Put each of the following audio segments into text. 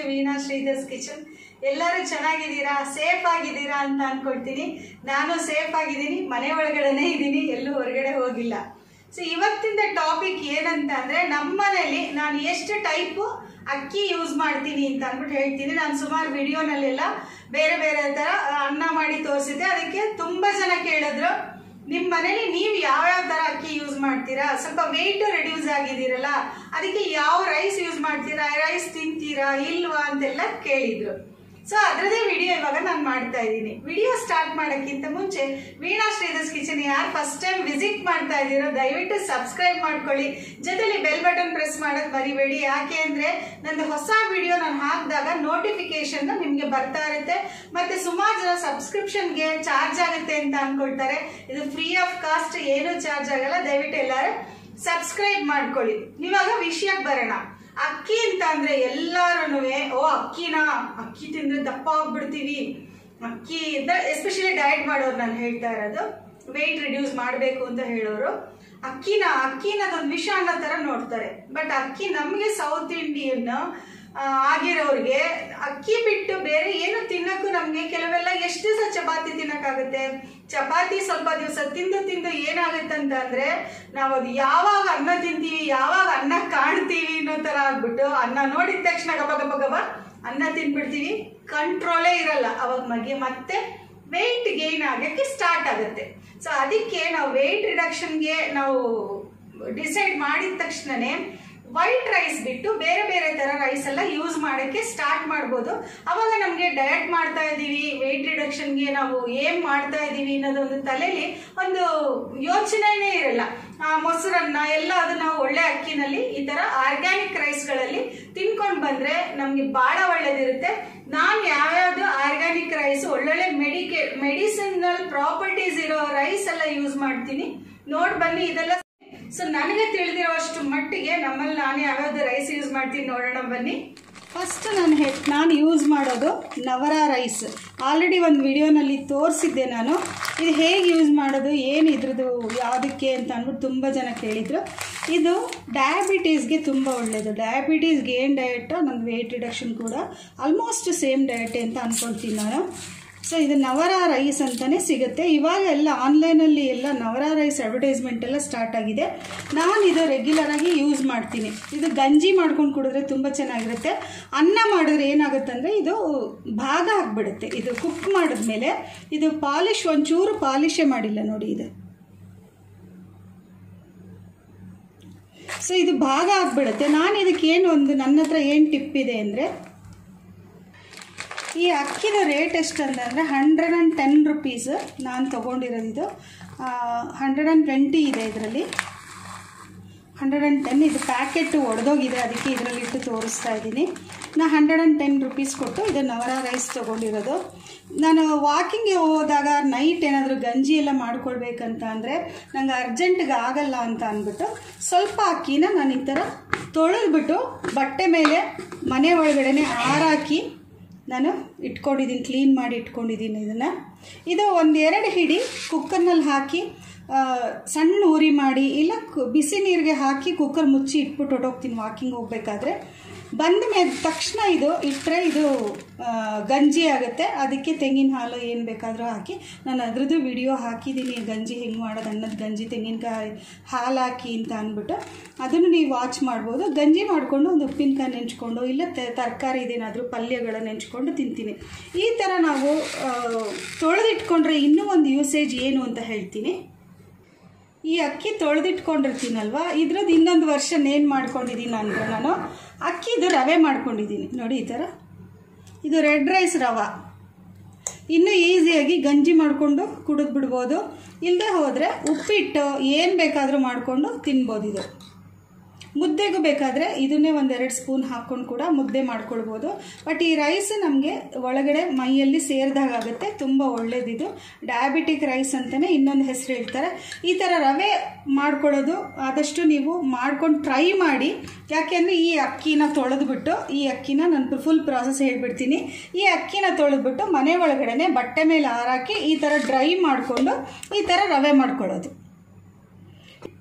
Veena Sridhar's kitchen ಎಲ್ಲರೂ ಚೆನ್ನಾಗಿದ್ದೀರಾ safe ಆಗಿದ್ದೀರಾ ಅಂತ ಅನ್ಕೊಳ್ತೀನಿ ನಾನು ಸೇಫ್ ಆಗಿದ್ದೀನಿ ಮನೆ ಒಳಗಡೆನೇ ಇದ್ದೀನಿ ಎಲ್ಲೂ ಹೊರಗಡೆ ಹೋಗಿಲ್ಲ ಸೊ ಇವತ್ತಿಂದ ಟಾಪಿಕ್ ಏನಂತ ಅಂದ್ರೆ ನಮ್ಮನೇಲಿ ನಾನು ಎಷ್ಟು ಟೈಪು ಅಕ್ಕಿ ಯೂಸ್ ಮಾಡ್ತೀನಿ ಅಂತ ಅಂದ್ಬಿಟ್ಟು ಹೇಳ್ತೀನಿ ನಾನು ಸುಮಾರು ವಿಡಿಯೋನಲ್ಲೆಲ್ಲ ಬೇರೆ ಬೇರೆ ಥರ ಅನ್ನ ಮಾಡಿ ತೋರಿಸಿದ್ದೆ ಅದಕ್ಕೆ ತುಂಬಾ ಜನ ಕೇಳಿದ್ರು ನಿಮ್ಮ ಮನೇಲಿ ನೀವು ಯಾವ್ಯಾವ ಥರ ಅಕ್ಕಿ ಯೂಸ್ ಮಾಡ್ತೀರಾ ಸ್ವಲ್ಪ ವೆಯ್ಟ್ ರೆಡ್ಯೂಸ್ ಆಗಿದ್ದೀರಲ್ಲ ಅದಕ್ಕೆ ಯಾವ ರೈಸ್ ಯೂಸ್ ಮಾಡ್ತೀರಾ ರೈಸ್ ತಿಂತೀರಾ ಇಲ್ವಾ ಅಂತೆಲ್ಲ ಕೇಳಿದ್ರು ಸೊ ಅದರದೇ ವಿಡಿಯೋ ಇವಾಗ ನಾನು ಮಾಡ್ತಾ ಇದ್ದೀನಿ ವಿಡಿಯೋ ಸ್ಟಾರ್ಟ್ ಮಾಡೋಕ್ಕಿಂತ ಮುಂಚೆ ವೀಣಾ ಶ್ರೀಧರ್ಸ್ ಕಿಚನ್ ಯಾರು ಫಸ್ಟ್ ಟೈಮ್ ವಿಸಿಟ್ ಮಾಡ್ತಾ ಇದ್ದೀರೋ ದಯವಿಟ್ಟು ಸಬ್ಸ್ಕ್ರೈಬ್ ಮಾಡ್ಕೊಳ್ಳಿ ಜೊತೆಲಿ ಬೆಲ್ ಬಟನ್ ಪ್ರೆಸ್ ಮಾಡೋದು ಮರಿಬೇಡಿ ಯಾಕೆ ಅಂದ್ರೆ ನಂದು ಹೊಸ ವಿಡಿಯೋ ನಾನು ಹಾಕಿದಾಗ ನೋಟಿಫಿಕೇಶನ್ ನಿಮಗೆ ಬರ್ತಾ ಇರುತ್ತೆ ಮತ್ತೆ ಸುಮಾರು ಜನ ಸಬ್ಸ್ಕ್ರಿಪ್ಷನ್ಗೆ ಚಾರ್ಜ್ ಆಗುತ್ತೆ ಅಂತ ಅನ್ಕೊಳ್ತಾರೆ ಇದು ಫ್ರೀ ಆಫ್ ಕಾಸ್ಟ್ ಏನೂ ಚಾರ್ಜ್ ಆಗಲ್ಲ ದಯವಿಟ್ಟು ಎಲ್ಲರೂ ಸಬ್ಸ್ಕ್ರೈಬ್ ಮಾಡ್ಕೊಳ್ಳಿ ಇವಾಗ ವಿಷಯಕ್ಕೆ ಬರೋಣ ಅಕ್ಕಿ ಅಂತ ಅಂದ್ರೆ ಎಲ್ಲಾರು ಓ ಅಕ್ಕಿನ ಅಕ್ಕಿ ತಿಂದ್ರೆ ದಪ್ಪ ಆಗ್ಬಿಡ್ತೀವಿ ಅಕ್ಕಿ ಅಂತ ಎಸ್ಪೆಷಲಿ ಡಯಟ್ ಮಾಡೋರು ನಾನು ಹೇಳ್ತಾ ಇರೋದು ವೆಯ್ಟ್ ರಿಡ್ಯೂಸ್ ಮಾಡಬೇಕು ಅಂತ ಹೇಳೋರು ಅಕ್ಕಿನ ಅಕ್ಕಿನ ಅದೊಂದು ವಿಷ ಅನ್ನೋ ತರ ನೋಡ್ತಾರೆ ಬಟ್ ಅಕ್ಕಿ ನಮಗೆ ಸೌತ್ ಇಂಡಿಯನ್ ಆಗಿರೋರಿಗೆ ಅಕ್ಕಿ ಬಿಟ್ಟು ಬೇರೆ ಏನು ತಿನ್ನಕ್ಕೂ ನಮಗೆ ಕೆಲವೆಲ್ಲ ಎಷ್ಟು ದಿವಸ ಚಪಾತಿ ತಿನ್ನಕ್ಕಾಗುತ್ತೆ ಚಪಾತಿ ಸ್ವಲ್ಪ ದಿವಸ ತಿಂದು ತಿಂದು ಏನಾಗುತ್ತೆ ಅಂತ ಅಂದ್ರೆ ನಾವು ಅದು ಯಾವಾಗ ಅನ್ನ ತಿಂತೀವಿ ಯಾವಾಗ ಅನ್ನ ಕಾಣ್ತೀವಿ ಅನ್ನೋ ತರ ಆಗ್ಬಿಟ್ಟು ಅನ್ನ ನೋಡಿದ ತಕ್ಷಣ ಗಬ ಗಬ ಗಬ ಅನ್ನ ತಿನ್ಬಿಡ್ತೀವಿ ಕಂಟ್ರೋಲೇ ಇರಲ್ಲ ಅವಾಗ ಮಗೆ ಮತ್ತೆ ವೆಯ್ಟ್ ಗೇನ್ ಆಗಕ್ಕೆ ಸ್ಟಾರ್ಟ್ ಆಗುತ್ತೆ ಸೊ ಅದಕ್ಕೆ ನಾವು ವೆಯ್ಟ್ ರಿಡಕ್ಷನ್ಗೆ ನಾವು ಡಿಸೈಡ್ ಮಾಡಿದ ತಕ್ಷಣನೇ ವೈಟ್ ರೈಸ್ ಬಿಟ್ಟು ಬೇರೆ ಬೇರೆ ತರ ರೈಸ್ ಎಲ್ಲ ಯೂಸ್ ಮಾಡೋಕ್ಕೆ ಸ್ಟಾರ್ಟ್ ಮಾಡ್ಬೋದು ಅವಾಗ ನಮಗೆ ಡಯಟ್ ಮಾಡ್ತಾ ಇದ್ದೀವಿ ವೆಯ್ಟ್ ರಿಡಕ್ಷನ್ಗೆ ನಾವು ಏನ್ ಮಾಡ್ತಾ ಇದ್ದೀವಿ ಅನ್ನೋದೊಂದು ತಲೆಯಲ್ಲಿ ಒಂದು ಯೋಚನೆನೇ ಇರಲ್ಲ ಆ ಮೊಸರನ್ನ ಎಲ್ಲ ಅದು ನಾವು ಒಳ್ಳೆ ಅಕ್ಕಿನಲ್ಲಿ ಈ ತರ ಆರ್ಗ್ಯಾನಿಕ್ ರೈಸ್ಗಳಲ್ಲಿ ತಿನ್ಕೊಂಡು ಬಂದ್ರೆ ನಮ್ಗೆ ಬಹಳ ಒಳ್ಳೇದಿರುತ್ತೆ ನಾನು ಯಾವ್ಯಾವ್ದು ಆರ್ಗ್ಯಾನಿಕ್ ರೈಸ್ ಒಳ್ಳೊಳ್ಳೆ ಮೆಡಿಕೆ ಮೆಡಿಸಿನಲ್ ಪ್ರಾಪರ್ಟೀಸ್ ಇರೋ ರೈಸ್ ಎಲ್ಲ ಯೂಸ್ ಮಾಡ್ತೀನಿ ನೋಡ್ ಬನ್ನಿ ಇದೆಲ್ಲ ಸೊ ನನಗೆ ತಿಳಿದಿರೋಷ್ಟು ಮಟ್ಟಿಗೆ ನಮ್ಮಲ್ಲಿ ನಾನು ಯಾವ್ಯಾವ್ದು ರೈಸ್ ಯೂಸ್ ಮಾಡ್ತೀನಿ ನೋಡೋಣ ಬನ್ನಿ ಫಸ್ಟ್ ನಾನು ಹೆ ನಾನು ಯೂಸ್ ಮಾಡೋದು ನವರ ರೈಸ್ ಆಲ್ರೆಡಿ ಒಂದು ವಿಡಿಯೋನಲ್ಲಿ ತೋರಿಸಿದ್ದೆ ನಾನು ಇದು ಹೇಗೆ ಯೂಸ್ ಮಾಡೋದು ಏನು ಇದ್ರದ್ದು ಯಾವುದಕ್ಕೆ ಅಂತ ಅಂದ್ಬಿಟ್ಟು ತುಂಬ ಜನ ಕೇಳಿದರು ಇದು ಡಯಾಬಿಟೀಸ್ಗೆ ತುಂಬ ಒಳ್ಳೆಯದು ಡಯಾಬಿಟೀಸ್ಗೆ ಏನು ಡಯಟ್ ನನ್ನ ವೆಯ್ಟ್ ರಿಡಕ್ಷನ್ ಕೂಡ ಆಲ್ಮೋಸ್ಟ್ ಸೇಮ್ ಡಯಟೇ ಅಂತ ಅಂದ್ಕೊಳ್ತೀನಿ ನಾನು ಸೊ ಇದು ನವರ ರೈಸ್ ಅಂತಲೇ ಸಿಗುತ್ತೆ ಇವಾಗ ಎಲ್ಲ ಆನ್ಲೈನಲ್ಲಿ ಎಲ್ಲ ನವರ ರೈಸ್ ಅಡ್ವರ್ಟೈಸ್ಮೆಂಟ್ ಎಲ್ಲ ಸ್ಟಾರ್ಟ್ ಆಗಿದೆ ನಾನು ಇದು ರೆಗ್ಯುಲರ್ ಆಗಿ ಯೂಸ್ ಮಾಡ್ತೀನಿ ಇದು ಗಂಜಿ ಮಾಡ್ಕೊಂಡು ಕುಡಿದ್ರೆ ತುಂಬ ಚೆನ್ನಾಗಿರುತ್ತೆ ಅನ್ನ ಮಾಡಿದ್ರೆ ಏನಾಗುತ್ತೆ ಅಂದರೆ ಇದು ಭಾಗ ಆಗಿಬಿಡುತ್ತೆ ಇದು ಕುಕ್ ಮಾಡಿದ್ಮೇಲೆ ಇದು ಪಾಲಿಶ್ ಒಂಚೂರು ಪಾಲಿಶೇ ಮಾಡಿಲ್ಲ ನೋಡಿ ಇದು ಸೊ ಇದು ಭಾಗ ಆಗಿಬಿಡುತ್ತೆ ನಾನು ಇದಕ್ಕೆ ಏನು ಒಂದು ನನ್ನ ಹತ್ರ ಏನು ಟಿಪ್ ಇದೆ ಅಂದರೆ ಈ ಅಕ್ಕಿದ ರೇಟ್ ಎಷ್ಟು ಅಂತಂದರೆ ಹಂಡ್ರೆಡ್ ಆ್ಯಂಡ್ ಟೆನ್ ರುಪೀಸ್ ನಾನು ತೊಗೊಂಡಿರೋದು ಇದು ಹಂಡ್ರೆಡ್ ಆ್ಯಂಡ್ ಟ್ವೆಂಟಿ ಇದೆ ಇದರಲ್ಲಿ ಹಂಡ್ರೆಡ್ ಆ್ಯಂಡ್ ಟೆನ್ ಇದು ಪ್ಯಾಕೆಟ್ ಒಡೆದೋಗಿದೆ ಅದಕ್ಕೆ ಇದರಲ್ಲಿ ಇಟ್ಟು ತೋರಿಸ್ತಾ ಇದ್ದೀನಿ ನಾನು ಹಂಡ್ರೆಡ್ ಆ್ಯಂಡ್ ಟೆನ್ ರುಪೀಸ್ ಕೊಟ್ಟು ಇದು ನವರ ರೈಸ್ ತೊಗೊಂಡಿರೋದು ನಾನು ವಾಕಿಂಗ್ಗೆ ಹೋದಾಗ ನೈಟ್ ಏನಾದರೂ ಗಂಜಿ ಎಲ್ಲ ಮಾಡ್ಕೊಳ್ಬೇಕಂತ ಅಂದರೆ ನಂಗೆ ಅರ್ಜೆಂಟ್ಗೆ ಆಗಲ್ಲ ಅಂತ ಅಂದ್ಬಿಟ್ಟು ಸ್ವಲ್ಪ ಅಕ್ಕಿನ ನಾನು ಈ ಥರ ತೊಳೆದ್ಬಿಟ್ಟು ಬಟ್ಟೆ ಮೇಲೆ ಮನೆ ಒಳಗಡೆ ಆರಾಕಿ ನಾನು ಇಟ್ಕೊಂಡಿದ್ದೀನಿ ಕ್ಲೀನ್ ಮಾಡಿ ಇಟ್ಕೊಂಡಿದ್ದೀನಿ ಇದನ್ನು ಇದು ಒಂದು ಎರಡು ಹಿಡಿ ಕುಕ್ಕರ್ನಲ್ಲಿ ಹಾಕಿ ಸಣ್ಣ ಉರಿ ಮಾಡಿ ಇಲ್ಲ ಬಿಸಿ ನೀರಿಗೆ ಹಾಕಿ ಕುಕ್ಕರ್ ಮುಚ್ಚಿ ಇಟ್ಬಿಟ್ಟು ಹೊಟ್ಟೋಗ್ತೀನಿ ವಾಕಿಂಗ್ ಹೋಗ್ಬೇಕಾದ್ರೆ ಬಂದ ಮೇಲೆ ತಕ್ಷಣ ಇದು ಇಟ್ಟರೆ ಇದು ಗಂಜಿ ಆಗುತ್ತೆ ಅದಕ್ಕೆ ತೆಂಗಿನ ಹಾಲು ಏನು ಬೇಕಾದರೂ ಹಾಕಿ ನಾನು ಅದ್ರದ್ದು ವಿಡಿಯೋ ಹಾಕಿದ್ದೀನಿ ಗಂಜಿ ಹೆಂಗೆ ಮಾಡೋದು ಅನ್ನದ ಗಂಜಿ ತೆಂಗಿನಕಾಯಿ ಹಾಲು ಹಾಕಿ ಅಂತ ಅಂದ್ಬಿಟ್ಟು ಅದನ್ನು ನೀವು ವಾಚ್ ಮಾಡ್ಬೋದು ಗಂಜಿ ಮಾಡಿಕೊಂಡು ಒಂದು ಉಪ್ಪಿನಕಾಯಿ ನೆಂಚ್ಕೊಂಡು ಇಲ್ಲ ತರಕಾರಿ ಇದೇನಾದರೂ ಪಲ್ಯಗಳು ನೆಂಚ್ಕೊಂಡು ತಿಂತೀನಿ ಈ ಥರ ನಾವು ತೊಳೆದಿಟ್ಕೊಂಡ್ರೆ ಇನ್ನೂ ಒಂದು ಯೂಸೇಜ್ ಏನು ಅಂತ ಹೇಳ್ತೀನಿ ಈ ಅಕ್ಕಿ ತೊಳೆದಿಟ್ಕೊಂಡಿರ್ತೀನಲ್ವ ಇದ್ರದ್ದು ಇನ್ನೊಂದು ವರ್ಷನ್ ಏನು ಮಾಡ್ಕೊಂಡಿದ್ದೀನಿ ಅಂದರೆ ನಾನು ಅಕ್ಕಿದು ರವೆ ಮಾಡ್ಕೊಂಡಿದ್ದೀನಿ ನೋಡಿ ಈ ಥರ ಇದು ರೆಡ್ ರೈಸ್ ರವೆ ಇನ್ನೂ ಈಸಿಯಾಗಿ ಗಂಜಿ ಮಾಡಿಕೊಂಡು ಕುಡಿದು ಬಿಡ್ಬೋದು ಇಲ್ಲದೆ ಹೋದರೆ ಉಪ್ಪಿಟ್ಟು ಏನು ಬೇಕಾದರೂ ಮಾಡಿಕೊಂಡು ತಿನ್ಬೋದು ಇದು ಮುದ್ದೆಗೂ ಬೇಕಾದರೆ ಇದನ್ನೇ ಒಂದೆರಡು ಸ್ಪೂನ್ ಹಾಕ್ಕೊಂಡು ಕೂಡ ಮುದ್ದೆ ಮಾಡ್ಕೊಳ್ಬೋದು ಬಟ್ ಈ ರೈಸ್ ನಮಗೆ ಒಳಗಡೆ ಮೈಯಲ್ಲಿ ಸೇರಿದಾಗ ಆಗುತ್ತೆ ತುಂಬ ಒಳ್ಳೇದಿದು ಡಯಾಬಿಟಿಕ್ ರೈಸ್ ಅಂತಲೇ ಇನ್ನೊಂದು ಹೆಸರು ಹೇಳ್ತಾರೆ ಈ ಥರ ರವೆ ಮಾಡ್ಕೊಳ್ಳೋದು ಆದಷ್ಟು ನೀವು ಮಾಡ್ಕೊಂಡು ಟ್ರೈ ಮಾಡಿ ಯಾಕೆಂದರೆ ಈ ಅಕ್ಕಿನ ತೊಳೆದ್ಬಿಟ್ಟು ಈ ಅಕ್ಕಿನ ನಾನು ಫುಲ್ ಪ್ರಾಸೆಸ್ ಹೇಳ್ಬಿಡ್ತೀನಿ ಈ ಅಕ್ಕಿನ ತೊಳೆದ್ಬಿಟ್ಟು ಮನೆ ಒಳಗಡೆ ಬಟ್ಟೆ ಮೇಲೆ ಹಾರಾಕಿ ಈ ಥರ ಡ್ರೈ ಮಾಡಿಕೊಂಡು ಈ ಥರ ರವೆ ಮಾಡ್ಕೊಳ್ಳೋದು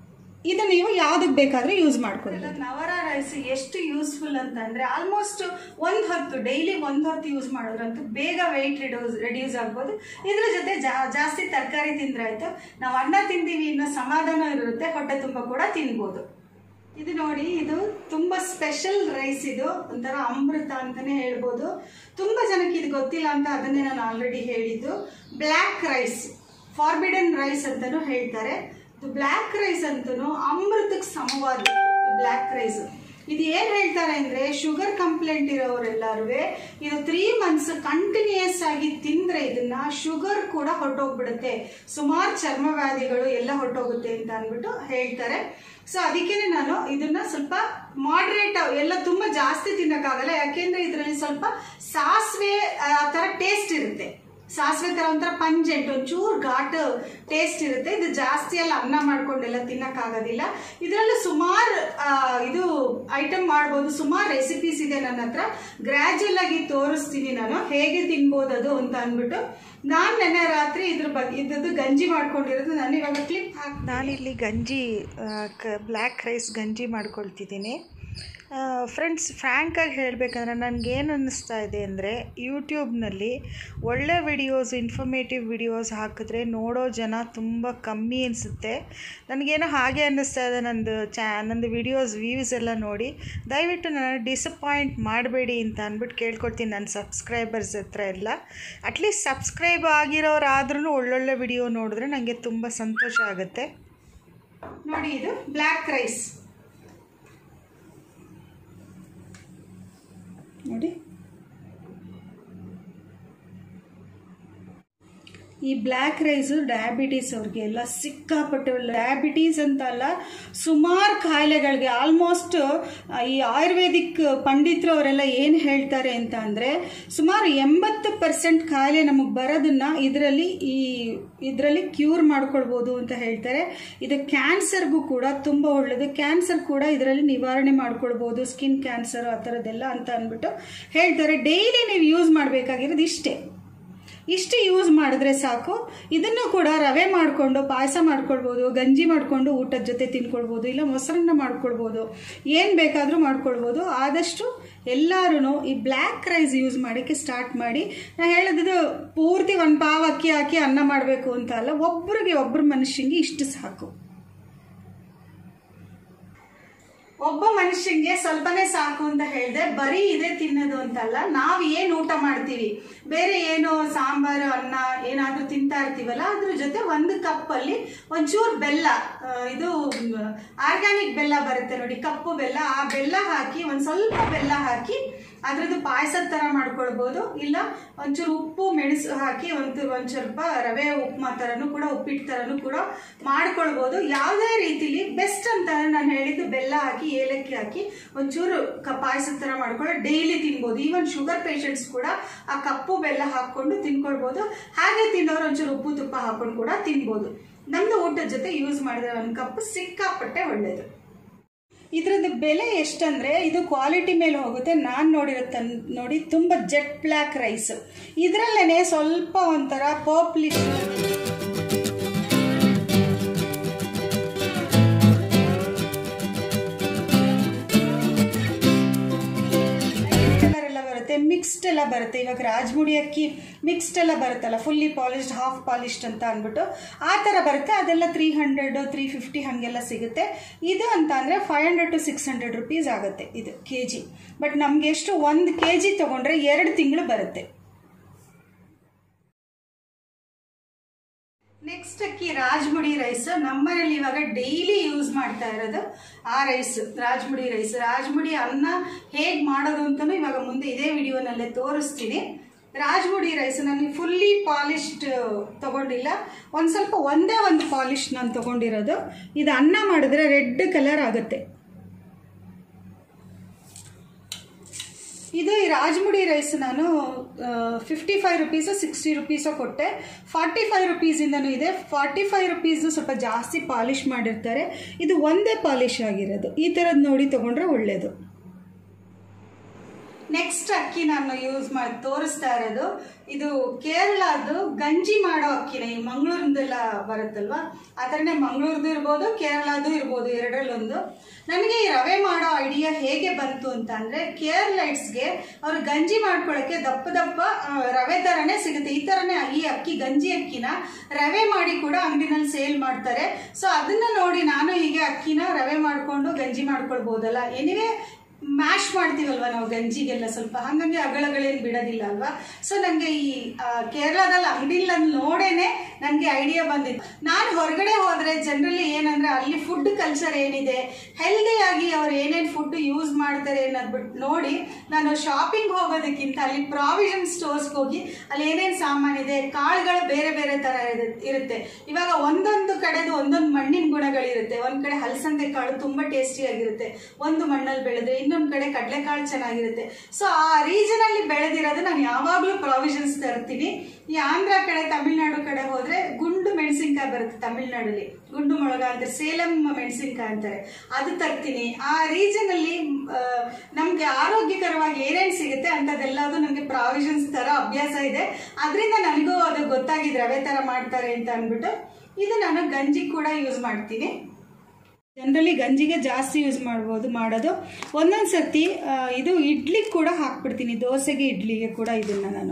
ಇದು ನೀವು ಯಾವುದಕ್ಕೆ ಬೇಕಾದರೂ ಯೂಸ್ ಮಾಡ್ಕೊಳ್ಳಿ ನವರ ರೈಸ್ ಎಷ್ಟು ಯೂಸ್ಫುಲ್ ಅಂತಂದರೆ ಆಲ್ಮೋಸ್ಟ್ ಒಂದು ಹೊತ್ತು ಡೈಲಿ ಒಂದು ಹೊತ್ತು ಯೂಸ್ ಮಾಡೋದ್ರಂತೂ ಬೇಗ ವೆಯ್ಟ್ ರಿಡ್ಯೂಸ್ ರೆಡ್ಯೂಸ್ ಆಗ್ಬೋದು ಇದ್ರ ಜೊತೆ ಜಾ ಜಾಸ್ತಿ ತರಕಾರಿ ತಿಂದ್ರೆ ಆಯ್ತು ನಾವು ಅನ್ನ ತಿಂತೀವಿ ಇನ್ನೂ ಸಮಾಧಾನ ಇರುತ್ತೆ ಹೊಟ್ಟೆ ತುಂಬ ಕೂಡ ತಿನ್ಬೋದು ಇದು ನೋಡಿ ಇದು ತುಂಬ ಸ್ಪೆಷಲ್ ರೈಸ್ ಇದು ಒಂಥರ ಅಮೃತ ಅಂತಾನೆ ಹೇಳ್ಬೋದು ತುಂಬ ಜನಕ್ಕೆ ಇದು ಗೊತ್ತಿಲ್ಲ ಅಂತ ಅದನ್ನೇ ನಾನು ಆಲ್ರೆಡಿ ಹೇಳಿದ್ದು ಬ್ಲ್ಯಾಕ್ ರೈಸ್ ಫಾರ್ಬಿಡನ್ ರೈಸ್ ಅಂತಾನೂ ಹೇಳ್ತಾರೆ ಇದು ಬ್ಲ್ಯಾಕ್ ರೈಸ್ ಅಂತೂ ಅಮೃತಕ್ಕೆ ಸಮವಾದ ಬ್ಲ್ಯಾಕ್ ರೈಸ್ ಇದು ಏನು ಹೇಳ್ತಾರೆ ಅಂದರೆ ಶುಗರ್ ಕಂಪ್ಲೇಂಟ್ ಇರೋರೆಲ್ಲರೂ ಇದು ತ್ರೀ ಮಂತ್ಸ್ ಕಂಟಿನ್ಯೂಯಸ್ ಆಗಿ ತಿಂದರೆ ಇದನ್ನ ಶುಗರ್ ಕೂಡ ಹೊರಟೋಗ್ಬಿಡುತ್ತೆ ಸುಮಾರು ಚರ್ಮವ್ಯಾಧಿಗಳು ಎಲ್ಲ ಹೊರಟೋಗುತ್ತೆ ಅಂತ ಅಂದ್ಬಿಟ್ಟು ಹೇಳ್ತಾರೆ ಸೊ ಅದಕ್ಕೇನೆ ನಾನು ಇದನ್ನ ಸ್ವಲ್ಪ ಮಾಡ್ರೇಟ್ ಎಲ್ಲ ತುಂಬ ಜಾಸ್ತಿ ತಿನ್ನಕ್ಕಾಗಲ್ಲ ಯಾಕೆಂದ್ರೆ ಇದರಲ್ಲಿ ಸ್ವಲ್ಪ ಸಾಸಿವೆ ಆ ಥರ ಟೇಸ್ಟ್ ಇರುತ್ತೆ ಸಾಸಿವೆ ಥರ ಒಂಥರ ಪಂಜೆಂಟ್ ಒಂಚೂರು ಘಾಟ್ ಟೇಸ್ಟ್ ಇರುತ್ತೆ ಇದು ಜಾಸ್ತಿ ಎಲ್ಲ ಅನ್ನ ಮಾಡ್ಕೊಂಡೆಲ್ಲ ತಿನ್ನಕ್ಕಾಗೋದಿಲ್ಲ ಇದರಲ್ಲೂ ಸುಮಾರು ಇದು ಐಟಮ್ ಮಾಡ್ಬೋದು ಸುಮಾರು ರೆಸಿಪೀಸ್ ಇದೆ ನನ್ನ ಹತ್ರ ಗ್ರ್ಯಾಜುಯಲ್ ಆಗಿ ತೋರಿಸ್ತೀನಿ ನಾನು ಹೇಗೆ ತಿನ್ಬೋದು ಅದು ಅಂತ ಅಂದ್ಬಿಟ್ಟು ನಾನು ನೆನ್ನೆ ರಾತ್ರಿ ಇದ್ರ ಬಗ್ಗೆ ಇದ್ದದ್ದು ಗಂಜಿ ಮಾಡ್ಕೊಂಡಿರೋದು ನಾನು ಇವಾಗ ಕ್ಲಿಪ್ ಹಾಕಿ ನಾನಿಲ್ಲಿ ಗಂಜಿ ಬ್ಲ್ಯಾಕ್ ರೈಸ್ ಗಂಜಿ ಮಾಡ್ಕೊಳ್ತಿದ್ದೀನಿ ಫ್ರೆಂಡ್ಸ್ ಫ್ರ್ಯಾಂಕಾಗಿ ಹೇಳಬೇಕಂದ್ರೆ ನನಗೇನು ಅನ್ನಿಸ್ತಾ ಇದೆ ಅಂದರೆ ಯೂಟ್ಯೂಬ್ನಲ್ಲಿ ಒಳ್ಳೆ ವಿಡಿಯೋಸ್ ಇನ್ಫಾರ್ಮೇಟಿವ್ ವಿಡಿಯೋಸ್ ಹಾಕಿದ್ರೆ ನೋಡೋ ಜನ ತುಂಬ ಕಮ್ಮಿ ಅನಿಸುತ್ತೆ ನನಗೇನೋ ಹಾಗೆ ಅನ್ನಿಸ್ತಾ ಇದೆ ನಂದು ಚ್ಯಾ ನಂದು ವಿಡಿಯೋಸ್ ವ್ಯೂಸ್ ಎಲ್ಲ ನೋಡಿ ದಯವಿಟ್ಟು ನನ್ನ ಡಿಸಪಾಯಿಂಟ್ ಮಾಡಬೇಡಿ ಅಂತ ಅಂದ್ಬಿಟ್ಟು ಕೇಳ್ಕೊಡ್ತೀನಿ ನನ್ನ ಸಬ್ಸ್ಕ್ರೈಬರ್ಸ್ ಹತ್ರ ಎಲ್ಲ ಅಟ್ಲೀಸ್ಟ್ ಸಬ್ಸ್ಕ್ರೈಬ್ ಆಗಿರೋರಾದ್ರೂ ಒಳ್ಳೊಳ್ಳೆ ವಿಡಿಯೋ ನೋಡಿದ್ರೆ ನನಗೆ ತುಂಬ ಸಂತೋಷ ಆಗುತ್ತೆ ನೋಡಿ ಇದು ಬ್ಲ್ಯಾಕ್ ರೈಸ್ ನೋಡಿ ಈ ಬ್ಲ್ಯಾಕ್ ರೈಸು ಡಯಾಬಿಟೀಸ್ ಅವ್ರಿಗೆ ಎಲ್ಲ ಸಿಕ್ಕಾಪಟ್ಟೆ ಡಯಾಬಿಟೀಸ್ ಅಂತ ಅಲ್ಲ ಸುಮಾರು ಕಾಯಿಲೆಗಳಿಗೆ ಆಲ್ಮೋಸ್ಟ್ ಈ ಆಯುರ್ವೇದಿಕ್ ಪಂಡಿತರು ಅವರೆಲ್ಲ ಏನು ಹೇಳ್ತಾರೆ ಅಂತ ಅಂದರೆ ಸುಮಾರು ಎಂಬತ್ತು ಪರ್ಸೆಂಟ್ ಕಾಯಿಲೆ ನಮಗೆ ಬರೋದನ್ನ ಇದರಲ್ಲಿ ಈ ಇದರಲ್ಲಿ ಕ್ಯೂರ್ ಮಾಡ್ಕೊಳ್ಬೋದು ಅಂತ ಹೇಳ್ತಾರೆ ಇದು ಕ್ಯಾನ್ಸರ್ಗೂ ಕೂಡ ತುಂಬ ಒಳ್ಳೆಯದು ಕ್ಯಾನ್ಸರ್ ಕೂಡ ಇದರಲ್ಲಿ ನಿವಾರಣೆ ಮಾಡ್ಕೊಳ್ಬೋದು ಸ್ಕಿನ್ ಕ್ಯಾನ್ಸರ್ ಆ ಥರದ್ದೆಲ್ಲ ಅಂತ ಅಂದ್ಬಿಟ್ಟು ಹೇಳ್ತಾರೆ ಡೈಲಿ ನೀವು ಯೂಸ್ ಮಾಡಬೇಕಾಗಿರೋದು ಇಷ್ಟೇ ಇಷ್ಟು ಯೂಸ್ ಮಾಡಿದ್ರೆ ಸಾಕು ಇದನ್ನು ಕೂಡ ರವೆ ಮಾಡಿಕೊಂಡು ಪಾಯಸ ಮಾಡ್ಕೊಳ್ಬೋದು ಗಂಜಿ ಮಾಡಿಕೊಂಡು ಊಟದ ಜೊತೆ ತಿನ್ಕೊಳ್ಬೋದು ಇಲ್ಲ ಮೊಸರನ್ನ ಮಾಡ್ಕೊಳ್ಬೋದು ಏನು ಬೇಕಾದರೂ ಮಾಡ್ಕೊಳ್ಬೋದು ಆದಷ್ಟು ಎಲ್ಲರೂ ಈ ಬ್ಲ್ಯಾಕ್ ರೈಸ್ ಯೂಸ್ ಮಾಡೋಕ್ಕೆ ಸ್ಟಾರ್ಟ್ ಮಾಡಿ ನಾನು ಹೇಳೋದು ಪೂರ್ತಿ ಒಂದು ಪಾವ್ ಅಕ್ಕಿ ಹಾಕಿ ಅನ್ನ ಮಾಡಬೇಕು ಅಂತ ಅಲ್ಲ ಒಬ್ಬರಿಗೆ ಒಬ್ಬರು ಮನುಷ್ಯಂಗೆ ಇಷ್ಟು ಸಾಕು ಒಬ್ಬ ಮನುಷ್ಯಂಗೆ ಸ್ವಲ್ಪನೇ ಸಾಕು ಅಂತ ಹೇಳಿದೆ ಬರೀ ಇದೇ ತಿನ್ನೋದು ಅಂತಲ್ಲ ನಾವು ಏನು ಊಟ ಮಾಡ್ತೀವಿ ಬೇರೆ ಏನು ಸಾಂಬಾರು ಅನ್ನ ಏನಾದರೂ ತಿಂತಾ ಇರ್ತೀವಲ್ಲ ಅದ್ರ ಜೊತೆ ಒಂದು ಕಪ್ಪಲ್ಲಿ ಒಂಚೂರು ಬೆಲ್ಲ ಆ, ಇದು ಆರ್ಗ್ಯಾನಿಕ್ ಬೆಲ್ಲ ಬರುತ್ತೆ ನೋಡಿ ಕಪ್ಪು ಬೆಲ್ಲ ಆ ಬೆಲ್ಲ ಹಾಕಿ ಒಂದು ಸ್ವಲ್ಪ ಬೆಲ್ಲ ಹಾಕಿ ಅದ್ರದ್ದು ಪಾಯಸದ ಥರ ಮಾಡ್ಕೊಳ್ಬೋದು ಇಲ್ಲ ಒಂಚೂರು ಉಪ್ಪು ಮೆಣಸು ಹಾಕಿ ಒಂದು ಒಂದು ಸ್ವಲ್ಪ ರವೆ ಉಪ್ಮಾ ಥರನೂ ಕೂಡ ಉಪ್ಪಿಟ್ಟು ಥರನೂ ಕೂಡ ಮಾಡ್ಕೊಳ್ಬೋದು ಯಾವುದೇ ರೀತಿಲಿ ಬೆಸ್ಟ್ ಅಂತ ನಾನು ಹೇಳಿದ್ದು ಬೆಲ್ಲ ಹಾಕಿ ಏಲಕ್ಕಿ ಹಾಕಿ ಒಂಚೂರು ಕ ಪಾಯಸದ ಥರ ಮಾಡ್ಕೊಂಡು ಡೈಲಿ ತಿನ್ಬೋದು ಈವನ್ ಶುಗರ್ ಪೇಷಂಟ್ಸ್ ಕೂಡ ಆ ಕಪ್ಪು ಬೆಲ್ಲ ಹಾಕ್ಕೊಂಡು ತಿನ್ಕೊಳ್ಬೋದು ಹಾಗೆ ತಿನ್ನೋರು ಒಂಚೂರು ಉಪ್ಪು ತುಪ್ಪ ಹಾಕೊಂಡು ಕೂಡ ತಿನ್ಬೋದು ನಮ್ದು ಊಟದ ಜೊತೆ ಯೂಸ್ ಮಾಡಿದ್ರೆ ಒಂದು ಕಪ್ ಸಿಕ್ಕಾಪಟ್ಟೆ ಒಳ್ಳೇದು ಇದರದ್ದು ಬೆಲೆ ಎಷ್ಟಂದರೆ ಇದು ಕ್ವಾಲಿಟಿ ಮೇಲೆ ಹೋಗುತ್ತೆ ನಾನು ನೋಡಿರೋ ತನ್ ನೋಡಿ ತುಂಬ ಜೆಟ್ ಬ್ಲ್ಯಾಕ್ ರೈಸ್ ಇದರಲ್ಲೇ ಸ್ವಲ್ಪ ಒಂಥರ ಪರ್ಪ್ಲಿಶ್ ಕಲರ್ ಎಲ್ಲ ಬರುತ್ತೆ ಮಿಕ್ಸ್ಡ್ ಎಲ್ಲ ಬರುತ್ತೆ ಇವಾಗ ರಾಜಮುಡಿ ಅಕ್ಕಿ ಮಿಕ್ಸ್ಡ್ ಎಲ್ಲ ಬರುತ್ತಲ್ಲ ಫುಲ್ಲಿ ಪಾಲಿಶ್ಡ್ ಹಾಫ್ ಪಾಲಿಶ್ಡ್ ಅಂತ ಅಂದ್ಬಿಟ್ಟು ಆ ಥರ ಬರುತ್ತೆ ಅದೆಲ್ಲ ತ್ರೀ ಹಂಡ್ರೆಡ್ ತ್ರೀ ಫಿಫ್ಟಿ ಹಾಗೆಲ್ಲ ಸಿಗುತ್ತೆ ಇದು ಅಂತ ಅಂದರೆ five hundred to six hundred rupees ಆಗುತ್ತೆ ಇದು ಕೆ ಜಿ ಬಟ್ ನಮಗೆ ಎಷ್ಟು ಒಂದು ಕೆ ಜಿ ತೊಗೊಂಡ್ರೆ ಎರಡು ತಿಂಗಳು ಬರುತ್ತೆ ನೆಕ್ಸ್ಟ್ ಅಕ್ಕಿ ರಾಜ್ಮುಡಿ ರೈಸ್ ನಮ್ಮನೇಲಿ ಇವಾಗ ಡೈಲಿ ಯೂಸ್ ಮಾಡ್ತಾ ಇರೋದು ಆ ರೈಸ್ ರಾಜ್ಮುಡಿ ರೈಸ್ ರಾಜ್ಮುಡಿ ಅನ್ನ ಹೇಗೆ ಮಾಡೋದು ಅಂತಲೂ ಇವಾಗ ಮುಂದೆ ಇದೇ ವಿಡಿಯೋನಲ್ಲೇ ತೋರಿಸ್ತೀನಿ ರಾಜ್ಮುಡಿ ರೈಸ್ ನಾನು ಫುಲ್ಲಿ ಪಾಲಿಶ್ಡ್ ತಗೊಂಡಿಲ್ಲ ಒಂದು ಸ್ವಲ್ಪ ಒಂದೇ ಒಂದು ಪಾಲಿಶ್ ನಾನು ತಗೊಂಡಿರೋದು ಇದು ಅನ್ನ ಮಾಡಿದ್ರೆ ರೆಡ್ ಕಲರ್ ಆಗುತ್ತೆ ಇದು ಈ ರಾಜಮುಡಿ ರೈಸ್ ನಾನು fifty five rupees sixty rupees ಕೊಟ್ಟೆ ಫಾರ್ಟಿ ಫೈವ್ ರುಪೀಸಿಂದನೂ ಇದೆ ಫಾರ್ಟಿ ಫೈವ್ ರುಪೀಸು ಸ್ವಲ್ಪ ಜಾಸ್ತಿ ಪಾಲಿಷ್ ಮಾಡಿರ್ತಾರೆ ಇದು ಒಂದೇ ಪಾಲಿಷ್ ಆಗಿರೋದು ಈ ಥರದ್ದು ನೋಡಿ ತೊಗೊಂಡ್ರೆ ಒಳ್ಳೆಯದು ನೆಕ್ಸ್ಟ್ ಅಕ್ಕಿ ನಾನು ಯೂಸ್ ಮಾಡಿ ತೋರಿಸ್ತಾ ಇರೋದು ಇದು ಕೇರಳದ್ದು ಗಂಜಿ ಮಾಡೋ ಅಕ್ಕಿನ ಈ ಮಂಗಳೂರಿಂದೆಲ್ಲ ಬರುತ್ತಲ್ವಾ ಆ ಥರನೇ ಮಂಗಳೂರ್ದು ಇರ್ಬೋದು ಕೇರಳದು ಇರ್ಬೋದು ಎರಡರಲ್ಲೊಂದು ನನಗೆ ಈ ರವೆ ಮಾಡೋ ಐಡಿಯಾ ಹೇಗೆ ಬಂತು ಅಂತ ಅಂದರೆ ಕೇರಳೈಟ್ಸ್ಗೆ ಅವರು ಗಂಜಿ ಮಾಡ್ಕೊಳ್ಳೋಕ್ಕೆ ದಪ್ಪ ದಪ್ಪ ಆ, ರವೆ ಥರನೇ ಸಿಗುತ್ತೆ ಈ ಥರನೇ ಈ ಅಕ್ಕಿ ಗಂಜಿ ಅಕ್ಕಿನ ರವೆ ಮಾಡಿ ಕೂಡ ಅಂಗಡಿನಲ್ಲಿ ಸೇಲ್ ಮಾಡ್ತಾರೆ ಸೊ ಅದನ್ನ ನೋಡಿ ನಾನು ಹೀಗೆ ಅಕ್ಕಿನ ರವೆ ಮಾಡಿಕೊಂಡು ಗಂಜಿ ಮಾಡ್ಕೊಳ್ಬೋದಲ್ಲ ಏನಿವೆ ಮ್ಯಾಶ್ ಮಾಡ್ತೀವಲ್ವ ನಾವು ಗಂಜಿಗೆಲ್ಲ ಸ್ವಲ್ಪ ಹಾಗಾಗಿ ಅಗಳಗಳೇನು ಬಿಡೋದಿಲ್ಲ ಅಲ್ವಾ ಸೊ ನನಗೆ ಈ ಆ, ಕೇರಳದಲ್ಲಿ ಅಂಗಡಿಲಿ ನೋಡೇನೆ ನನಗೆ ಐಡಿಯಾ ಬಂದಿತ್ತು ನಾನು ಹೊರಗಡೆ ಹೋದರೆ ಜನರಲಿ ಏನಂದ್ರೆ ಅಲ್ಲಿ ಫುಡ್ ಕಲ್ಚರ್ ಏನಿದೆ ಹೆಲ್ದಿಯಾಗಿ ಅವ್ರು ಏನೇನು ಫುಡ್ ಯೂಸ್ ಮಾಡ್ತಾರೆ ಅನ್ನೋದ್ಬಿಟ್ಟು ನೋಡಿ ನಾನು ಶಾಪಿಂಗ್ ಹೋಗೋದಕ್ಕಿಂತ ಅಲ್ಲಿ ಪ್ರಾವಿಷನ್ ಸ್ಟೋರ್ಸ್ಗೆ ಹೋಗಿ ಅಲ್ಲಿ ಏನೇನು ಸಾಮಾನಿದೆ ಕಾಳುಗಳು ಬೇರೆ ಬೇರೆ ಥರ ಇರುತ್ತೆ ಇವಾಗ ಒಂದೊಂದು ಕಡೆದು ಒಂದೊಂದು ಮಣ್ಣಿನ ಗುಣಗಳಿರುತ್ತೆ ಒಂದು ಕಡೆ ಹಲಸಂದೆ ಕಾಳು ತುಂಬ ಟೇಸ್ಟಿಯಾಗಿರುತ್ತೆ ಒಂದು ಮಣ್ಣಲ್ಲಿ ಬೆಳೆದ್ರೆ ಇನ್ನೊಂದು ಕಡೆ ಕಡಲೆಕಾಳು ಚೆನ್ನಾಗಿರುತ್ತೆ ಸೊ ಆ ರೀಜನಲ್ಲಿ ಬೆಳೆದಿರೋದು ನಾನು ಯಾವಾಗಲೂ ಪ್ರಾವಿಷನ್ಸ್ ತರ್ತೀನಿ ಈ ಆಂಧ್ರ ಕಡೆ ತಮಿಳ್ನಾಡು ಕಡೆ ಹೋದ್ರೆ ಗುಂಡು ಮೆಣಸಿನ್ಕಾಯಿ ಬರುತ್ತೆ ತಮಿಳ್ನಾಡಲ್ಲಿ ಗುಂಡು ಮೊಳಗ ಅಂತಾರೆ ಸೇಲಂ ಮೆಣಸಿನ್ಕಾಯಿ ಅಂತಾರೆ ಅದು ತರ್ತೀನಿ ಆ ರೀಜನ್ ಅಲ್ಲಿ ಆ, ನಮ್ಗೆ ಆರೋಗ್ಯಕರವಾಗಿ ಏನೇನು ಸಿಗುತ್ತೆ ಅಂಥದ್ದೆಲ್ಲದು ನಮಗೆ ಪ್ರಾವಿಷನ್ಸ್ ತರ ಅಭ್ಯಾಸ ಇದೆ ಅದರಿಂದ ನನಗೂ ಅದು ಗೊತ್ತಾಗಿದೆ ರವೆ ತರ ಮಾಡ್ತಾರೆ ಅಂತ ಅಂದ್ಬಿಟ್ಟು ಇದು ನಾನು ಗಂಜಿ ಕೂಡ ಯೂಸ್ ಮಾಡ್ತೀನಿ ಜನರಲಿ ಗಂಜಿಗೆ ಜಾಸ್ತಿ ಯೂಸ್ ಮಾಡ್ಬೋದು ಮಾಡೋದು ಒಂದೊಂದು ಸರ್ತಿ ಆ, ಇದು ಇಡ್ಲಿ ಕೂಡ ಹಾಕ್ಬಿಡ್ತೀನಿ ದೋಸೆಗೆ ಇಡ್ಲಿಗೆ ಕೂಡ ಇದನ್ನು ನಾನು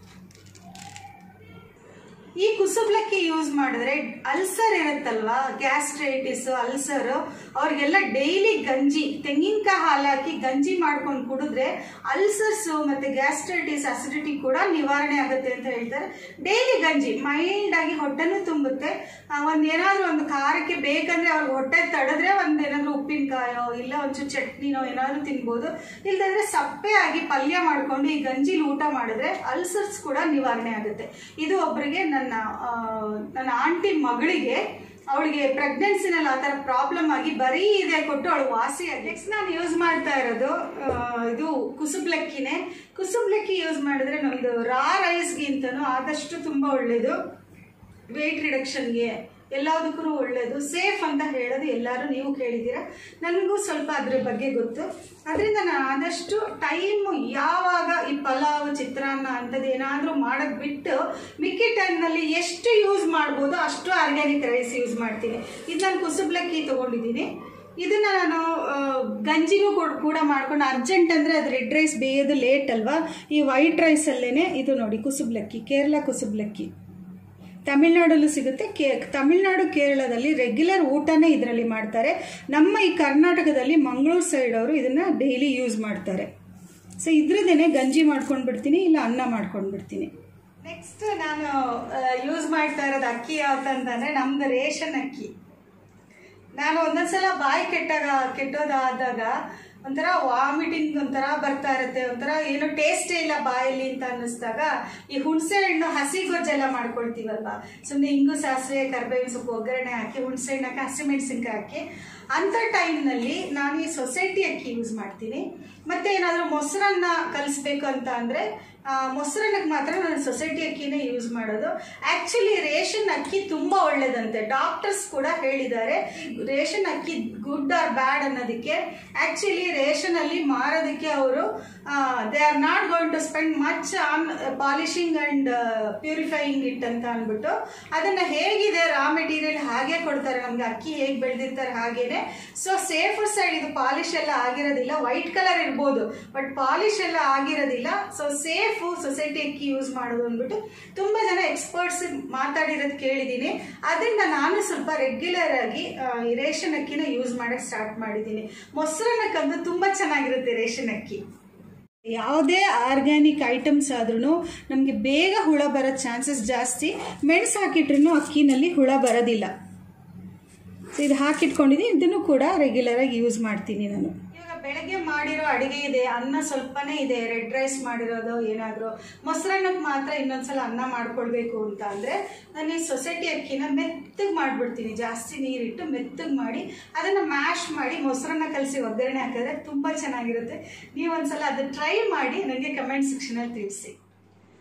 ಈ ಕುಸುಬ್ಲಕ್ಕಿ ಯೂಸ್ ಮಾಡಿದ್ರೆ ಅಲ್ಸರ್ ಇರುತ್ತಲ್ವಾ ಗ್ಯಾಸ್ಟ್ರೈಟಿಸ್ ಅಲ್ಸರ್ ಅವ್ರಿಗೆಲ್ಲ ಡೈಲಿ ಗಂಜಿ ತೆಂಗಿನಕಾಯಿ ಹಾಲು ಹಾಕಿ ಗಂಜಿ ಮಾಡ್ಕೊಂಡು ಕುಡಿದ್ರೆ ಅಲ್ಸರ್ಸ್ ಮತ್ತೆ ಗ್ಯಾಸ್ಟ್ರೈಟಿಸ್ ಅಸಿಡಿಟಿ ಕೂಡ ನಿವಾರಣೆ ಆಗುತ್ತೆ ಅಂತ ಹೇಳ್ತಾರೆ ಡೈಲಿ ಗಂಜಿ ಮೈಲ್ಡ್ ಆಗಿ ಹೊಟ್ಟೆನೂ ತುಂಬುತ್ತೆ ಆ, ಒಂದ್ ಏನಾದ್ರೂ ಒಂದು ಖಾರಕ್ಕೆ ಬೇಕಂದ್ರೆ ಅವ್ರಿಗೆ ಹೊಟ್ಟೆ ತಡೆದ್ರೆ ಒಂದ್ ಏನಾದ್ರೂ ಉಪ್ಪಿನಕಾಯೋ ಇಲ್ಲ ಒಂಚೂರು ಚಟ್ನಿನೋ ಏನಾದ್ರೂ ತಿನ್ಬೋದು ಇಲ್ದಂದ್ರೆ ಸಪ್ಪೆ ಆಗಿ ಪಲ್ಯ ಮಾಡ್ಕೊಂಡು ಈ ಗಂಜಿಲಿ ಊಟ ಮಾಡಿದ್ರೆ ಅಲ್ಸರ್ಸ್ ಕೂಡ ನಿವಾರಣೆ ಆಗುತ್ತೆ ಇದು ಒಬ್ಬರಿಗೆ ನನ್ನ ಆ, ನನ್ನ ಆಂಟಿ ಮಗಳಿಗೆ ಅವಳಿಗೆ ಪ್ರೆಗ್ನೆನ್ಸಿನಲ್ಲಿ ಆ ಥರ ಪ್ರಾಬ್ಲಮ್ ಆಗಿ ಬರೀ ಇದೆ ಕೊಟ್ಟು ಅವಳು ವಾಸಿ ಆಗಿ ನೆಕ್ಸ್ಟ್ ನಾನು ಯೂಸ್ ಮಾಡ್ತಾ ಇರೋದು ಆ, ಇದು ಕುಸುಬ್ಲಕ್ಕಿನೇ ಕುಸುಬ್ಲಕ್ಕಿ ಯೂಸ್ ಮಾಡಿದ್ರೆ ನಮ್ದು ರಾ ರೈಸ್ಗಿಂತನೂ ಆದಷ್ಟು ತುಂಬ ಒಳ್ಳೇದು ವೆಯ್ಟ್ ರಿಡಕ್ಷನ್ಗೆ ಎಲ್ಲದಕ್ಕೂ ಒಳ್ಳೆಯದು ಸೇಫ್ ಅಂತ ಹೇಳೋದು ಎಲ್ಲರೂ ನೀವು ಕೇಳಿದ್ದೀರಾ ನನಗೂ ಸ್ವಲ್ಪ ಅದ್ರ ಬಗ್ಗೆ ಗೊತ್ತು ಅದರಿಂದ ನಾನು ಆದಷ್ಟು ಟೈಮ್ ಯಾವಾಗ ಈ ಪಲಾವ್ ಚಿತ್ರಾನ್ನ ಅಂಥದ್ದು ಏನಾದರೂ ಮಾಡೋದು ಬಿಟ್ಟು ಮಿಕ್ಕಿ ಟೈಮ್ನಲ್ಲಿ ಎಷ್ಟು ಯೂಸ್ ಮಾಡ್ಬೋದು ಅಷ್ಟು ಆರ್ಗ್ಯಾನಿಕ್ ರೈಸ್ ಯೂಸ್ ಮಾಡ್ತೀನಿ ಇದು ನಾನು ಕುಸುಬ್ಲಕ್ಕಿ ತೊಗೊಂಡಿದ್ದೀನಿ ಇದನ್ನ ನಾನು ಆ, ಗಂಜಿನೂ ಕೂಡ ಕೂಡ ಮಾಡ್ಕೊಂಡು ಅರ್ಜೆಂಟ್ ಅಂದರೆ ಅದು ರೆಡ್ ರೈಸ್ ಬೇಯೋದು ಲೇಟ್ ಅಲ್ವಾ ಈ ವೈಟ್ ರೈಸಲ್ಲೇ ಇದು ನೋಡಿ ಕುಸುಬ್ಲಕ್ಕಿ ಕೇರಳ ಕುಸುಬ್ಲಕ್ಕಿ ತಮಿಳ್ನಾಡಲ್ಲೂ ಸಿಗುತ್ತೆ ಕೇ ತಮಿಳ್ನಾಡು ಕೇರಳದಲ್ಲಿ ರೆಗ್ಯುಲರ್ ಊಟನೇ ಇದರಲ್ಲಿ ಮಾಡ್ತಾರೆ ನಮ್ಮ ಈ ಕರ್ನಾಟಕದಲ್ಲಿ ಮಂಗಳೂರು ಸೈಡ್ ಅವರು ಇದನ್ನು ಡೈಲಿ ಯೂಸ್ ಮಾಡ್ತಾರೆ ಸೊ ಇದ್ರದ್ದೇನೆ ಗಂಜಿ ಮಾಡ್ಕೊಂಡು ಬಿಡ್ತೀನಿ ಇಲ್ಲ ಅನ್ನ ಮಾಡ್ಕೊಂಡು ಬಿಡ್ತೀನಿ ನೆಕ್ಸ್ಟ್ ನಾನು ಯೂಸ್ ಮಾಡ್ತಾ ಇರೋದು ಅಕ್ಕಿ ಯಾವ್ದಂತಂದರೆ ನಮ್ದು ರೇಷನ್ ಅಕ್ಕಿ ನಾನು ಒಂದೊಂದ್ಸಲ ಬಾಯಿ ಕೆಟ್ಟಾಗ ಕೆಟ್ಟೋದಾದಾಗ ಒಂಥರ ವಾಮಿಟಿಂಗ್ ಒಂಥರ ಬರ್ತಾ ಇರುತ್ತೆ ಒಂಥರ ಏನೋ ಟೇಸ್ಟೇ ಇಲ್ಲ ಬಾಯಲ್ಲಿ ಅಂತ ಅನ್ನಿಸ್ದಾಗ ಈ ಹುಣಸೆ ಹಣ್ಣು ಹಸಿ ಗೊಜ್ಜೆಲ್ಲ ಮಾಡ್ಕೊಳ್ತೀವಲ್ವಾ ಸುಮ್ಮನೆ ಹಿಂಗು ಸಾಸಿವೆ ಕರ್ಬೇವಿನ ಸೊಪ್ಪು ಒಗ್ಗರಣೆ ಹಾಕಿ ಹುಣಸೆ ಹಣ್ಣು ಹಾಕಿ ಹಸಿಮೆಣಸಿನ್ಕಾಯಿ ಹಾಕಿ ಅಂಥ ಟೈಮ್ನಲ್ಲಿ ನಾನು ಈ ಸೊಸೈಟಿ ಅಕ್ಕಿ ಯೂಸ್ ಮಾಡ್ತೀನಿ ಮತ್ತೆ ಏನಾದರೂ ಮೊಸರನ್ನ ಕಲಿಸ್ಬೇಕು ಅಂತ ಅಂದರೆ ಮೊಸರನ್ನಕ್ಕೆ ಮಾತ್ರ ನಾನು ಸೊಸೈಟಿ ಅಕ್ಕಿನೇ ಯೂಸ್ ಮಾಡೋದು ಆ್ಯಕ್ಚುಲಿ ರೇಷನ್ ಅಕ್ಕಿ ತುಂಬ ಒಳ್ಳೇದಂತೆ ಡಾಕ್ಟರ್ಸ್ ಕೂಡ ಹೇಳಿದ್ದಾರೆ ರೇಷನ್ ಅಕ್ಕಿ ಗುಡ್ ಆರ್ ಬ್ಯಾಡ್ ಅನ್ನೋದಕ್ಕೆ ಆ್ಯಕ್ಚುಲಿ ರೇಷನಲ್ಲಿ ಮಾರೋದಕ್ಕೆ ಅವರು they are not going to spend much on polishing and purifying it ಅಂತ ಅಂದ್ಬಿಟ್ಟು ಅದನ್ನು ಹೇಗಿದೆ ರಾ ಮೆಟೀರಿಯಲ್ ಹಾಗೆ ಕೊಡ್ತಾರೆ ನಮ್ಗೆ ಅಕ್ಕಿ ಹೇಗೆ ಬೆಳೆದಿರ್ತಾರೆ ಹಾಗೇನೆ ಸೊ ಸೇಫರ್ ಸೈಡ್ ಇದು ಪಾಲಿಶ್ ಎಲ್ಲ ಆಗಿರೋದಿಲ್ಲ ವೈಟ್ ಕಲರ್ ಇರ್ಬೋದು ಬಟ್ ಪಾಲಿಶ್ ಎಲ್ಲ ಆಗಿರೋದಿಲ್ಲ ಸೊ ಸೇಫು ಸೊಸೈಟಿ ಅಕ್ಕಿ ಯೂಸ್ ಮಾಡೋದು ಅಂದ್ಬಿಟ್ಟು ತುಂಬ ಜನ ಎಕ್ಸ್ಪರ್ಟ್ಸ್ ಮಾತಾಡಿರೋದು ಕೇಳಿದ್ದೀನಿ ಅದರಿಂದ ನಾನು ಸ್ವಲ್ಪ ರೆಗ್ಯುಲರ್ ಆಗಿ ಆ, ಈ ರೇಷನ್ ಅಕ್ಕಿನ ಯೂಸ್ ಮಾಡಕ್ಕೆ ಸ್ಟಾರ್ಟ್ ಮಾಡಿದ್ದೀನಿ ಮೊಸರನ್ನಕ್ಕಂತೂ ತುಂಬ ಚೆನ್ನಾಗಿರುತ್ತೆ ರೇಷನ್ ಅಕ್ಕಿ ಯಾವುದೇ ಆರ್ಗ್ಯಾನಿಕ್ ಐಟಮ್ಸ್ ಆದ್ರೂ ನಮಗೆ ಬೇಗ ಹುಳ ಬರೋ ಚಾನ್ಸಸ್ ಜಾಸ್ತಿ ಮೆಣಸು ಹಾಕಿಟ್ರೂ ಅಕ್ಕಿನಲ್ಲಿ ಹುಳ ಬರೋದಿಲ್ಲ ಸೊ ಇದು ಹಾಕಿಟ್ಕೊಂಡಿದ್ದೀನಿ ಇದನ್ನು ಕೂಡ ರೆಗ್ಯುಲರಾಗಿ ಯೂಸ್ ಮಾಡ್ತೀನಿ ನಾನು ಇವಾಗ ಬೆಳಗ್ಗೆ ಮಾಡಿರೋ ಅಡುಗೆ ಇದೆ ಅನ್ನ ಸ್ವಲ್ಪನೇ ಇದೆ ರೆಡ್ ರೈಸ್ ಮಾಡಿರೋದು ಏನಾದರೂ ಮೊಸರನ್ನಕ್ಕೆ ಮಾತ್ರ ಇನ್ನೊಂದ್ಸಲ ಅನ್ನ ಮಾಡ್ಕೊಳ್ಬೇಕು ಅಂತ ಅಂದರೆ ನಾನು ಈ ಸೊಸೈಟಿ ಅಕ್ಕಿನ ಮೆತ್ತಗೆ ಮಾಡಿಬಿಡ್ತೀನಿ ಜಾಸ್ತಿ ನೀರಿಟ್ಟು ಮೆತ್ತಗೆ ಮಾಡಿ ಅದನ್ನು ಮ್ಯಾಶ್ ಮಾಡಿ ಮೊಸರನ್ನ ಕಲಸಿ ಒಗ್ಗರಣೆ ಹಾಕಿದ್ರೆ ತುಂಬ ಚೆನ್ನಾಗಿರುತ್ತೆ ನೀವು ಒಂದ್ಸಲ ಅದು ಟ್ರೈ ಮಾಡಿ ನನಗೆ ಕಮೆಂಟ್ ಸೆಕ್ಷನಲ್ಲಿ ತಿಳಿಸಿ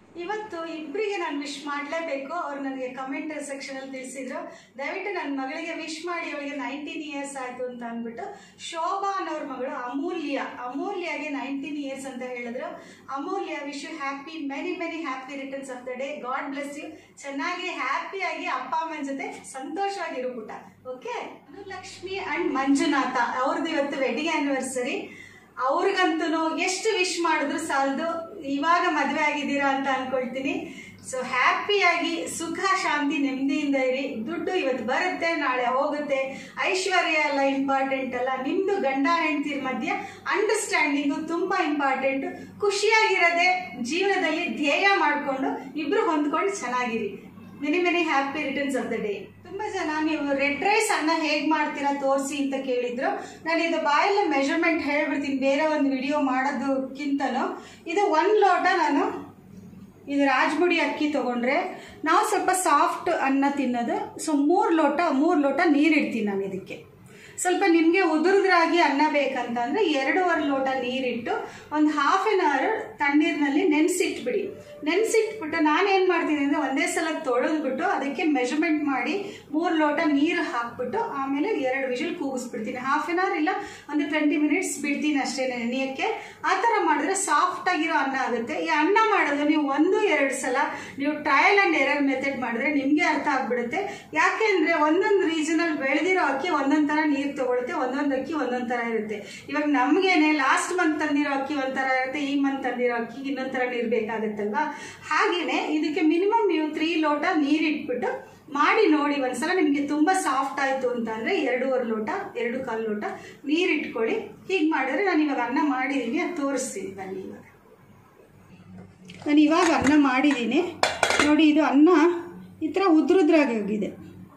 ಇವತ್ತು ಇಬ್ಬರಿಗೆ ನಾನು ವಿಶ್ ಮಾಡಲೇಬೇಕು ಅವ್ರು ನನಗೆ ಕಮೆಂಟ್ ಸೆಕ್ಷನಲ್ಲಿ ತಿಳಿಸಿದ್ರು ದಯವಿಟ್ಟು ನನ್ನ ಮಗಳಿಗೆ ವಿಶ್ ಮಾಡಿ ಅವಳಿಗೆ ನೈನ್ಟೀನ್ ಇಯರ್ಸ್ ಆಯಿತು ಅಂತ ಅಂದ್ಬಿಟ್ಟು ಶೋಭಾ ಅನ್ನೋರ ಮಗಳು ಅಮೂಲ್ಯ ಅಮೂಲ್ಯಗೆ ನೈನ್ಟೀನ್ ಇಯರ್ಸ್ ಅಂತ ಹೇಳಿದ್ರು Amulya wish you happy many many happy returns of the day God bless you ಚೆನ್ನಾಗಿ ಹ್ಯಾಪಿಯಾಗಿ ಅಪ್ಪ ಅಮ್ಮನ ಜೊತೆ ಸಂತೋಷವಾಗಿರು ಪುಟ ಓಕೆ ಲಕ್ಷ್ಮಿ ಅಂಡ್ ಮಂಜುನಾಥ ಅವ್ರದ್ದು ಇವತ್ತು ವೆಡ್ಡಿಂಗ್ ಆನಿವರ್ಸರಿ ಅವ್ರಿಗಂತೂ ಎಷ್ಟು ವಿಶ್ ಮಾಡಿದ್ರು ಸಾಲದು ಇವಾಗ ಮದುವೆ ಆಗಿದ್ದೀರಾ ಅಂತ ಅನ್ಕೊಳ್ತೀನಿ ಸೊ ಹ್ಯಾಪಿಯಾಗಿ ಸುಖ ಶಾಂತಿ ನೆಮ್ಮದಿಯಿಂದ ಇರಿ ದುಡ್ಡು ಇವತ್ತು ಬರುತ್ತೆ ನಾಳೆ ಹೋಗುತ್ತೆ ಐಶ್ವರ್ಯ ಎಲ್ಲ ಇಂಪಾರ್ಟೆಂಟ್ ಅಲ್ಲ ನಿಮ್ದು ಗಂಡ ಹೆಂಡತಿರ ಮಧ್ಯೆ ಅಂಡರ್ಸ್ಟ್ಯಾಂಡಿಂಗು ತುಂಬ ಇಂಪಾರ್ಟೆಂಟ್ ಖುಷಿಯಾಗಿರೋದೆ ಜೀವನದಲ್ಲಿ ಧ್ಯೇಯ ಮಾಡಿಕೊಂಡು ಇಬ್ರು ಹೊಂದ್ಕೊಂಡು ಚೆನ್ನಾಗಿರಿ many many happy returns of the day ತುಂಬಾ ಜನ ನೀವು ರೆಡ್ ರೈಸ್ ಅನ್ನ ಹೇಗ್ ಮಾಡ್ತೀರಾ ತೋರಿಸಿ ಅಂತ ಕೇಳಿದ್ರು ನಾನು ಇದು ಬಾಯಲ್ಲೇ ಮೆಜರ್ಮೆಂಟ್ ಹೇಳ್ಬಿಡ್ತೀನಿ ಬೇರೆ ಒಂದು ವಿಡಿಯೋ ಮಾಡೋದಕ್ಕಿಂತನೂ ಇದು ಒಂದು ಲೋಟ ನಾನು ಇದು ರಾಜ್ಮುಡಿ ಅಕ್ಕಿ ತಗೊಂಡ್ರೆ ನಾವು ಸ್ವಲ್ಪ ಸಾಫ್ಟ್ ಅನ್ನ ತಿನ್ನೋದು ಸೊ ಮೂರು ಲೋಟ ಮೂರು ಲೋಟ ನೀರು ಇಡ್ತೀನಿ ನಾನು ಇದಕ್ಕೆ ಸ್ವಲ್ಪ ನಿಮಗೆ ಉದುರುದ್ರಾಗಿ ಅನ್ನ ಬೇಕಂತಂದ್ರೆ ಎರಡೂವರೆ ಲೋಟ ನೀರಿಟ್ಟು ಒಂದು ಹಾಫ್ ಆನ್ ಅವರ್ ತಣ್ಣೀರಿನಲ್ಲಿ ನೆನೆಸಿಟ್ಬಿಡಿ ನೆನೆಸಿಟ್ಬಿಟ್ಟು ನಾನೇನು ಮಾಡ್ತೀನಿ ಅಂದರೆ ಒಂದೇ ಸಲ ತೊಳೆದ್ಬಿಟ್ಟು ಅದಕ್ಕೆ ಮೆಜರ್ಮೆಂಟ್ ಮಾಡಿ ಮೂರು ಲೋಟ ನೀರು ಹಾಕ್ಬಿಟ್ಟು ಆಮೇಲೆ ಎರಡು ವಿಷಲ್ ಕೂಗಿಸ್ಬಿಡ್ತೀನಿ ಹಾಫ್ ಆನ್ ಅವರ್ ಇಲ್ಲ ಒಂದು ಟ್ವೆಂಟಿ ಮಿನಿಟ್ಸ್ ಬಿಡ್ತೀನಿ ಅಷ್ಟೇ ನೆನೆಯೋಕ್ಕೆ ಆ ಥರ ಮಾಡಿದ್ರೆ ಸಾಫ್ಟ್ ಆಗಿರೋ ಅನ್ನ ಆಗುತ್ತೆ ಈ ಅನ್ನ ಮಾಡೋದು ನೀವು ಒಂದು ಎರಡು ಸಲ ನೀವು ಟ್ರಯಲ್ ಆ್ಯಂಡ್ ಎರರ್ ಮೆಥಡ್ ಮಾಡಿದ್ರೆ ನಿಮಗೆ ಅರ್ಥ ಆಗ್ಬಿಡುತ್ತೆ ಯಾಕೆ ಅಂದರೆ ಒಂದೊಂದು ರೀಜನಲ್ಲಿ ಬೆಳೆದಿರೋ ಅಕ್ಕಿ ಒಂದೊಂದು ಥರ ನೀರು ತಗೊಳುತ್ತೆ ಒಂದೊಂದು ಅಕ್ಕಿ ಒಂದೊಂದು ಥರ ಇರುತ್ತೆ ಇವಾಗ ನಮಗೇನೆ ಲಾಸ್ಟ್ ಮಂತ್ ತಂದಿರೋ ಅಕ್ಕಿ ಒಂಥರ ಇರುತ್ತೆ ಈ ಮಂತ್ ತಂದಿರೋ ಅಕ್ಕಿ ಇನ್ನೊಂದು ಥರ ನೀರು ಬೇಕಾಗುತ್ತಲ್ವಾ ಹಾಗೇನೆ ಇದಕ್ಕೆ ಮಿನಿಮಮ್ ನೀವು ತ್ರೀ ಲೋಟ ನೀರು ಇಟ್ಬಿಟ್ಟು ಮಾಡಿ ನೋಡಿ ಒಂದ್ಸಲ ನಿಮಗೆ ತುಂಬ ಸಾಫ್ಟ್ ಆಯಿತು ಅಂತ ಅಂದರೆ ಎರಡೂವರೆ ಲೋಟ ಎರಡು ಕಾಲು ಲೋಟ ನೀರು ಇಟ್ಕೊಳ್ಳಿ ಹೀಗೆ ಮಾಡಿದ್ರೆ ನಾನು ಇವಾಗ ಅನ್ನ ಮಾಡಿದ್ದೀನಿ ಅದು ತೋರಿಸ್ತೀನಿ ಬನ್ನಿ ಇವಾಗ ನಾನು ಇವಾಗ ಅನ್ನ ಮಾಡಿದ್ದೀನಿ ನೋಡಿ ಇದು ಅನ್ನ ಈ ಥರ ಉದ್ರುದ್ರಾಗಿ ಹೋಗಿದೆ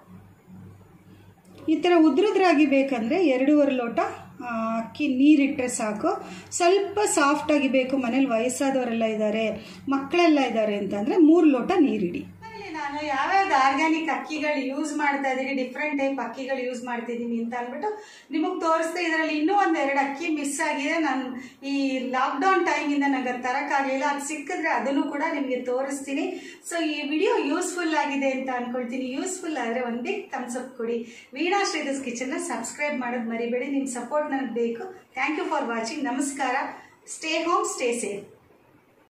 ಈ ಥರ ಉದ್ರುದ್ರಾಗಿ ಬೇಕಂದರೆ ಎರಡೂವರೆ ಲೋಟ ಆ, ಅಕ್ಕಿ ನೀರಿಟ್ಟರೆ ಸಾಕು ಸ್ವಲ್ಪ ಸಾಫ್ಟಾಗಿ ಬೇಕು ಮನೇಲಿ ವಯಸ್ಸಾದವರೆಲ್ಲ ಇದ್ದಾರೆ ಮಕ್ಕಳೆಲ್ಲ ಇದ್ದಾರೆ ಅಂತಂದರೆ ಮೂರು ಲೋಟ ನೀರಿಡಿ ನಾನು ಯಾವ್ಯಾವ್ದು ಆರ್ಗ್ಯಾನಿಕ್ ಅಕ್ಕಿಗಳು ಯೂಸ್ ಮಾಡ್ತಾ ಇದ್ದೀನಿ ಡಿಫ್ರೆಂಟ್ ಟೈಪ್ ಅಕ್ಕಿಗಳು ಯೂಸ್ ಮಾಡ್ತಿದ್ದೀನಿ ಅಂತ ಅಂದ್ಬಿಟ್ಟು ನಿಮಗೆ ತೋರಿಸ್ತಾ ಇದರಲ್ಲಿ ಇನ್ನೂ ಒಂದು ಎರಡು ಅಕ್ಕಿ ಮಿಸ್ ಆಗಿದೆ ನಾನು ಈ ಲಾಕ್ಡೌನ್ ಟೈಮಿಂದ ನಂಗೆ ಅದು ತರೋಕ್ಕಾಗಲಿಲ್ಲ ಅದು ಸಿಕ್ಕಿದ್ರೆ ಅದನ್ನು ಕೂಡ ನಿಮಗೆ ತೋರಿಸ್ತೀನಿ ಸೊ ಈ ವಿಡಿಯೋ ಯೂಸ್ಫುಲ್ ಆಗಿದೆ ಅಂತ ಅನ್ಕೊಳ್ತೀನಿ ಯೂಸ್ಫುಲ್ ಆದರೆ ಒಂದು ಬಿಗ್ ಥಮ್ಸ್ ಅಪ್ ಕೊಡಿ ವೀಣಾ ಶ್ರೀಧಸ್ ಕಿಚನ್ನ ಸಬ್ಸ್ಕ್ರೈಬ್ ಮಾಡೋದು ಮರಿಬೇಡಿ ನಿಮ್ಮ ಸಪೋರ್ಟ್ ನನಗೆ ಬೇಕು ಥ್ಯಾಂಕ್ ಯು ಫಾರ್ ವಾಚಿಂಗ್ ನಮಸ್ಕಾರ ಸ್ಟೇ ಹೋಮ್ ಸ್ಟೇ ಸೇಫ್